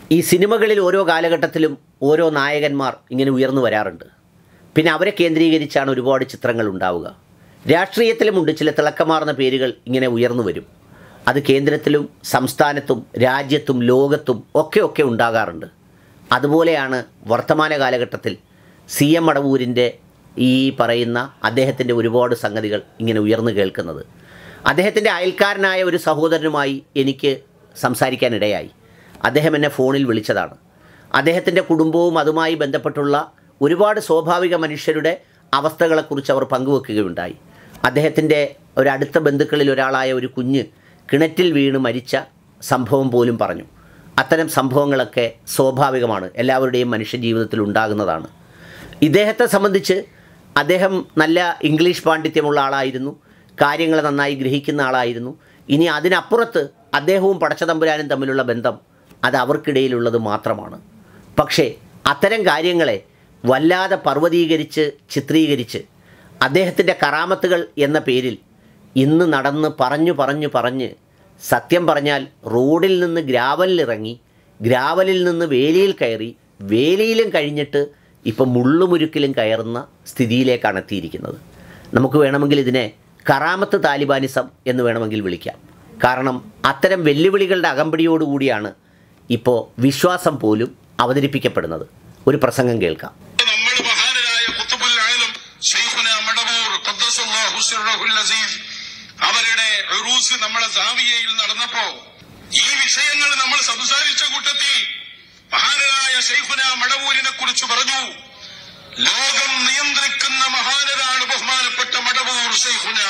ഈ സിനിമകളിൽ ഓരോ കാലഘട്ടത്തിലും ഓരോ നായകന്മാർ ഇങ്ങനെ ഉയർന്നു വരാറുണ്ട് പിന്നെ അവരെ കേന്ദ്രീകരിച്ചാണ് ഒരുപാട് ചിത്രങ്ങൾ ഉണ്ടാവുക രാഷ്ട്രീയത്തിലുമുണ്ട് ചില തിളക്കമാർന്ന പേരുകൾ ഇങ്ങനെ ഉയർന്നു വരും അത് കേന്ദ്രത്തിലും സംസ്ഥാനത്തും രാജ്യത്തും ലോകത്തും ഒക്കെ ഒക്കെ ഉണ്ടാകാറുണ്ട് അതുപോലെയാണ് വർത്തമാന കാലഘട്ടത്തിൽ സി എം മടവൂരിൻ്റെ ഈ പറയുന്ന അദ്ദേഹത്തിൻ്റെ ഒരുപാട് സംഗതികൾ ഇങ്ങനെ ഉയർന്നു കേൾക്കുന്നത് അദ്ദേഹത്തിൻ്റെ അയൽക്കാരനായ ഒരു സഹോദരനുമായി എനിക്ക് സംസാരിക്കാനിടയായി അദ്ദേഹം എന്നെ ഫോണിൽ വിളിച്ചതാണ് അദ്ദേഹത്തിൻ്റെ കുടുംബവും അതുമായി ബന്ധപ്പെട്ടുള്ള ഒരുപാട് സ്വാഭാവിക മനുഷ്യരുടെ അവസ്ഥകളെക്കുറിച്ച് അവർ പങ്കുവെക്കുകയുണ്ടായി അദ്ദേഹത്തിൻ്റെ ഒരടുത്ത ബന്ധുക്കളിൽ ഒരാളായ ഒരു കുഞ്ഞ് കിണറ്റിൽ വീണ് മരിച്ച സംഭവം പോലും പറഞ്ഞു അത്തരം സംഭവങ്ങളൊക്കെ സ്വാഭാവികമാണ് എല്ലാവരുടെയും മനുഷ്യജീവിതത്തിൽ ഉണ്ടാകുന്നതാണ് ഇദ്ദേഹത്തെ സംബന്ധിച്ച് അദ്ദേഹം നല്ല ഇംഗ്ലീഷ് പാണ്ഡിത്യമുള്ള ആളായിരുന്നു കാര്യങ്ങൾ നന്നായി ഗ്രഹിക്കുന്ന ആളായിരുന്നു ഇനി അതിനപ്പുറത്ത് അദ്ദേഹവും പടച്ചതമ്പുരാനും തമ്മിലുള്ള ബന്ധം അത് അവർക്കിടയിലുള്ളത് മാത്രമാണ് പക്ഷേ അത്തരം കാര്യങ്ങളെ വല്ലാതെ പർവ്വതീകരിച്ച് ചിത്രീകരിച്ച് അദ്ദേഹത്തിൻ്റെ കറാമത്തുകൾ എന്ന പേരിൽ ഇന്ന് നടന്ന് പറഞ്ഞു പറഞ്ഞു പറഞ്ഞ് സത്യം പറഞ്ഞാൽ റോഡിൽ നിന്ന് ഗ്രാവലിലിറങ്ങി ഗ്രാവലിൽ നിന്ന് വേലിയിൽ കയറി വേലിയിലും കഴിഞ്ഞിട്ട് ഇപ്പം മുള്ളുമുരുക്കിലും കയറുന്ന സ്ഥിതിയിലേക്കാണ് എത്തിയിരിക്കുന്നത് നമുക്ക് വേണമെങ്കിൽ ഇതിനെ കറാമത്ത് താലിബാനിസം എന്ന് വേണമെങ്കിൽ വിളിക്കാം കാരണം അത്തരം വെല്ലുവിളികളുടെ അകമ്പടിയോടുകൂടിയാണ് ഇപ്പോൾ വിശ്വാസം പോലും അവതരിപ്പിക്കപ്പെടുന്നത് ഒരു പ്രസംഗം കേൾക്കാം നമ്മൾ മഹാനരായ ഖുത്ബുൽ ആലം ശൈഖുന മടവൂർ ഖദ്ദസല്ലാഹു സിർറഹുൽ അസീസ് അവരുടെ ഉറൂസ് നമ്മളെ സാവിയയിൽ നടന്നപ്പോ ഈ വിഷയങ്ങൾ നമ്മൾ സംസാരിച്ച കൂട്ടത്തിൽ മഹാനരായ ശൈഖുന മടവൂരിനെ കുറിച്ച് പറഞ്ഞു ലോകം നിയന്ത്രിക്കുന്ന മഹാനരാണ് ബഹുമാനപ്പെട്ട മടവൂർ ശൈഖുന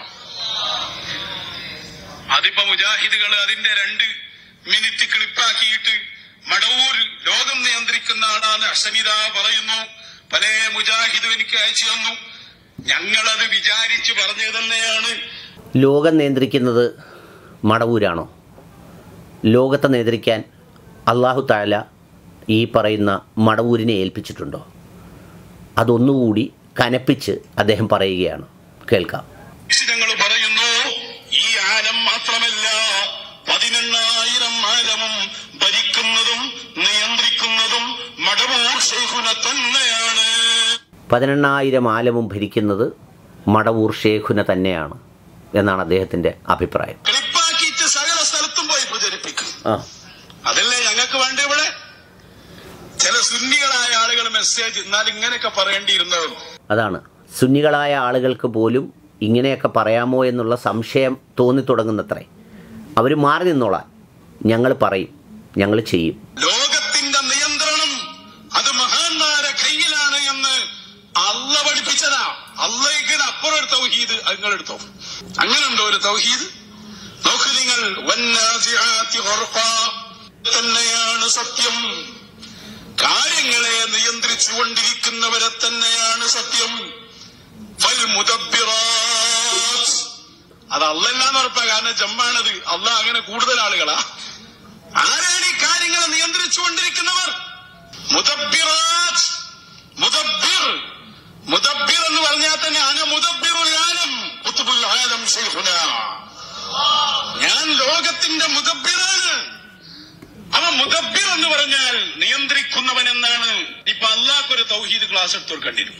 അതിപ്പോ മുജാഹിദുകൾ അതിന്റെ രണ്ട് മിനിറ്റ് ക്ലിപ്പാക്കിയിട്ട് മടവൂർ ലോകം നിയന്ത്രിക്കുന്ന ആളാണ് അസമിത പറയുന്നു പല മുജാഹിദും എനിക്ക് അയച്ചു തന്നു ഞങ്ങളത് വിചാരിച്ച് പറഞ്ഞു തന്നെയാണ് ലോകം നിയന്ത്രിക്കുന്നത് മടവൂരാണോ ലോകത്തെ നിയന്ത്രിക്കാൻ അള്ളാഹു താല ഈ പറയുന്ന മടവൂരിനെ ഏൽപ്പിച്ചിട്ടുണ്ടോ അതൊന്നുകൂടി കനപ്പിച്ച് അദ്ദേഹം പറയുകയാണ് കേൾക്കാം ഞങ്ങൾ പറയുന്നു ഈ ആലം മാത്രമല്ല പതിനെണ്ണായിരം ആലമും ഭരിക്കുന്നതും നിയന്ത്രിക്കുന്നതും മടവൂർ ശൈഖുന തന്നെയാണ് പതിനെണ്ണായിരം ആലമും ഭരിക്കുന്നത് മടവൂർ ഷേഖുന തന്നെയാണ് എന്നാണ് അദ്ദേഹത്തിൻ്റെ അഭിപ്രായം ക്ലിപ്പാക്കിയിട്ട് സകല സ്ഥലത്തും പോയി പ്രചരിപ്പിക്കും ആ അതല്ലേ ഞങ്ങൾക്ക് വേണ്ട ഇവിടെ ചില സുന്നികളായ ആളുകൾ മെസ്സേജ് എന്നാൽ ഇങ്ങനെയൊക്കെ പറയേണ്ടിയിരുന്നത് അതാണ് സുന്നികളായ ആളുകൾക്ക് പോലും ഇങ്ങനെയൊക്കെ പറയാമോ എന്നുള്ള സംശയം തോന്നിത്തുടങ്ങുന്നത്രേ അവർ മാറി നിന്നോളാൻ ഞങ്ങൾ പറയും ഞങ്ങൾ ചെയ്യും ലോകത്തിന്റെ നിയന്ത്രണം അത് മഹാന്മാരെ കയ്യിലാണ് എന്ന് അല്ല പഠിപ്പിച്ചതാ അള്ളയ്ക്ക് അപ്പുറം ഒരു തൗഹീദ് അത് നിങ്ങൾ എടുത്തോ അങ്ങനെയുണ്ടോ ഒരു തൗഹീദ് നോക്ക് നിങ്ങൾ വന്നാസിആത്തി ഗർഖാ തന്നെയാണ് സത്യം കാര്യങ്ങളെ നിയന്ത്രിച്ചുകൊണ്ടിരിക്കുന്നവരെ തന്നെയാണ് സത്യം ഫൽ മുദബ്ബിറാത്ത് അത് അല്ലല്ലാന്ന് ഉറപ്പാ കാരണം ജമ്മാണത് അല്ല അങ്ങനെ കൂടുതൽ ആളുകളാ ആരാണ് ഈ കാര്യങ്ങളെ നിയന്ത്രിച്ചുകൊണ്ടിരിക്കുന്നവർ മുദബ്ബിറാത്ത് മുദബ്ബിർ മുദബ്ബിർ എന്ന് പറഞ്ഞാൽ തന്നെ അന മുദബ്ബിറുൽ ആലം ഖുത്ബുൽ ആലം ശൈഖുന ഞാൻ ലോകത്തിന്റെ മുദബ്ബിറാണ് അവ മുദബ്ബിർ എന്ന് പറഞ്ഞാൽ നിയന്ത്രിക്കുന്നവൻ എന്നാണ് ഇപ്പൊ അള്ളാഹ്ക്കൊരു തൗഹീദ് ക്ലാസ് എടുത്തു കൊടുക്കേണ്ടിരും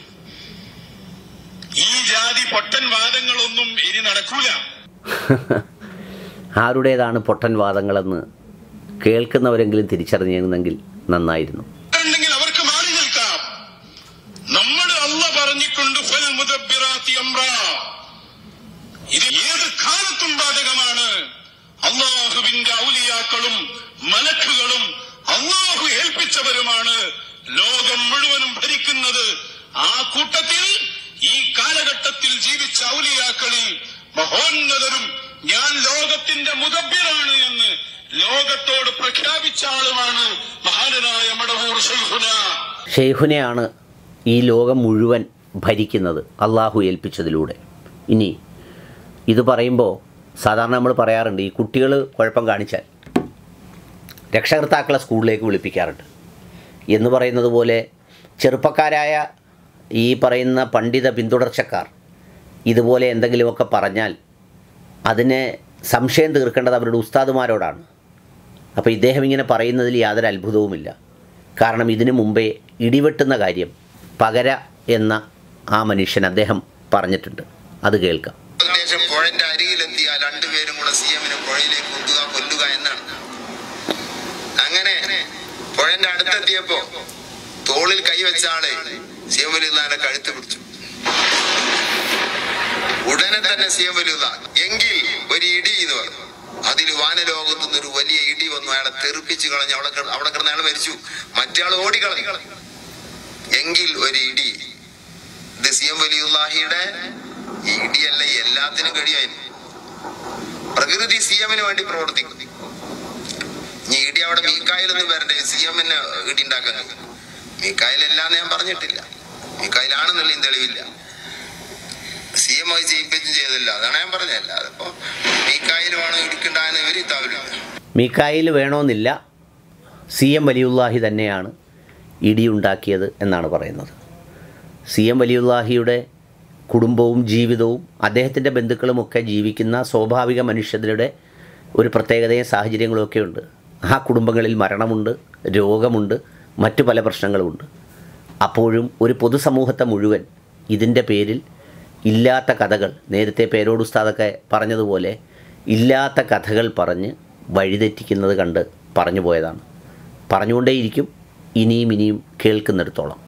ഈ ജാതി പൊട്ടൻ വാദങ്ങളൊന്നും ഇനി നടക്കൂല ആരുടേതാണ് പൊട്ടൻ വാദങ്ങളെന്ന് കേൾക്കുന്നവരെങ്കിലും തിരിച്ചറിഞ്ഞിരുന്നെങ്കിൽ നന്നായിരുന്നു ഉണ്ടെങ്കിൽ അവർക്ക് മാറി നിൽക്കാം നമ്മൾ അല്ല പറഞ്ഞിട്ടുണ്ട് ഫൽ മുദബ്ബിറാത്തി അംറ ഇത് ഏത് കാലത്തും ബാധകമാണ് അള്ളാഹുവിന്റെ ഔലിയാക്കളും മലക്കുകളും അള്ളാഹു ഏൽപ്പിച്ചവരുമാണ് ലോകം മുഴുവനും ഭരിക്കുന്നത് ആ കൂട്ടത്തിൽ ഈ കാലഘട്ടത്തിൽ ജീവിച്ച ഔലിയാക്കളിൽ മഹോന്നതരും ഞാൻ ലോകത്തിന്റെ മുദബ്ബിറാണ് എന്ന് ലോകത്തോട് പ്രഖ്യാപിച്ച ആളുമാണ് മഹാനനായ മടവൂർ ശൈഖുന ഷെയ്ഖുനെയാണ് ഈ ലോകം മുഴുവൻ ഭരിക്കുന്നത് അള്ളാഹു ഏൽപ്പിച്ചതിലൂടെ ഇനി ഇത് പറയുമ്പോൾ സാധാരണ നമ്മൾ പറയാറുണ്ട് ഈ കുട്ടികൾ കുഴപ്പം കാണിച്ചാൽ രക്ഷകർത്താക്കളെ സ്കൂളിലേക്ക് വിളിപ്പിക്കാറുണ്ട് എന്ന് പറയുന്നത് പോലെ ചെറുപ്പക്കാരായ ഈ പറയുന്ന പണ്ഡിത പിന്തുടർച്ചക്കാർ ഇതുപോലെ എന്തെങ്കിലുമൊക്കെ പറഞ്ഞാൽ അതിനെ സംശയം തീർക്കേണ്ടത് അവരുടെ ഉസ്താദുമാരോടാണ് അപ്പോൾ ഇദ്ദേഹം ഇങ്ങനെ പറയുന്നതിൽ യാതൊരു അത്ഭുതവുമില്ല കാരണം ഇതിനു മുമ്പേ ഇടിവെട്ടുന്ന കാര്യം പകര എന്ന ആ മനുഷ്യൻ അദ്ദേഹം പറഞ്ഞിട്ടുണ്ട് അത് കേൾക്കാം ഉദ്ദേശം പുഴന്റെ അരികിലെത്തിയാൽ രണ്ടുപേരും കൂടെ സി എമ്മിനെ പുഴയിലേക്ക് കുത്തുക കൊല്ലുക എന്നാണ് അങ്ങനെ പുഴന്റെ അടുത്തെത്തിയപ്പോ തോളിൽ കൈവച്ച ആളെ സി എം വലിയ കഴുത്ത് പിടിച്ചു ഉടനെ തന്നെ സി എം വലിയ എങ്കിൽ ഒരു ഇടി എന്ന് പറഞ്ഞു അതിൽ വാനലോകത്തു നിന്ന് ഒരു വലിയ ഇടി വന്നു അയാളെ തെറിപ്പിച്ച് കളഞ്ഞ് അവിടെ കിട- അവിടെ കിടന്ന് അയാൾ മരിച്ചു മറ്റേ ആൾ ഓടിക്കളഞ്ഞു എങ്കിൽ ഒരു ഇടി ഇത് സി എം വലിയുല്ലാഹിയുടെ ഈ ഇടിയല്ല എല്ലാത്തിനും കഴിയായിരുന്നു പ്രകൃതി സി എമ്മിന് വേണ്ടി പ്രവർത്തിക്കും ഇനി ഇടി അവിടെ മീക്കായിലൊന്നും വരണ്ടേ സി എമ്മിന് ഇടി ഉണ്ടാക്കാൻ മീക്കായിലല്ലാന്ന് ഞാൻ പറഞ്ഞിട്ടില്ല മീക്കായിലാണെന്നുള്ളതും തെളിവില്ല സി എം ആയി ജയിപ്പിച്ചും ചെയ്തില്ല അതാണ് ഞാൻ പറഞ്ഞതല്ല അതിപ്പോ മീക്കായിലുമാണ് ഇടിക്കണ്ടായെന്ന് ഇവര് തവരില്ല മീക്കായിൽ വേണമെന്നില്ല സി എം വലിയുല്ലാഹി തന്നെയാണ് ഇടിയുണ്ടാക്കിയത് എന്നാണ് പറയുന്നത് സി എം വലിയുല്ലാഹിയുടെ കുടുംബവും ജീവിതവും അദ്ദേഹത്തിൻ്റെ ബന്ധുക്കളുമൊക്കെ ജീവിക്കുന്ന സ്വാഭാവിക മനുഷ്യരുടെ ഒരു പ്രത്യേകതയും സാഹചര്യങ്ങളും ഒക്കെ ഉണ്ട് ആ കുടുംബങ്ങളിൽ മരണമുണ്ട് രോഗമുണ്ട് മറ്റു പല പ്രശ്നങ്ങളുമുണ്ട് അപ്പോഴും ഒരു പൊതുസമൂഹത്തെ മുഴുവൻ ഇതിൻ്റെ പേരിൽ ഇല്ലാത്ത കഥകൾ നേരത്തെ പേരോട് ഉസ്താദൊക്കെ പറഞ്ഞതുപോലെ ഇല്ലാത്ത കഥകൾ പറഞ്ഞ് വഴിതെറ്റിക്കുന്നത് കണ്ട് പറഞ്ഞു പോയതാണ് പറഞ്ഞുകൊണ്ടേയിരിക്കും ഇനിയും ഇനിയും കേൾക്കുന്നിടത്തോളം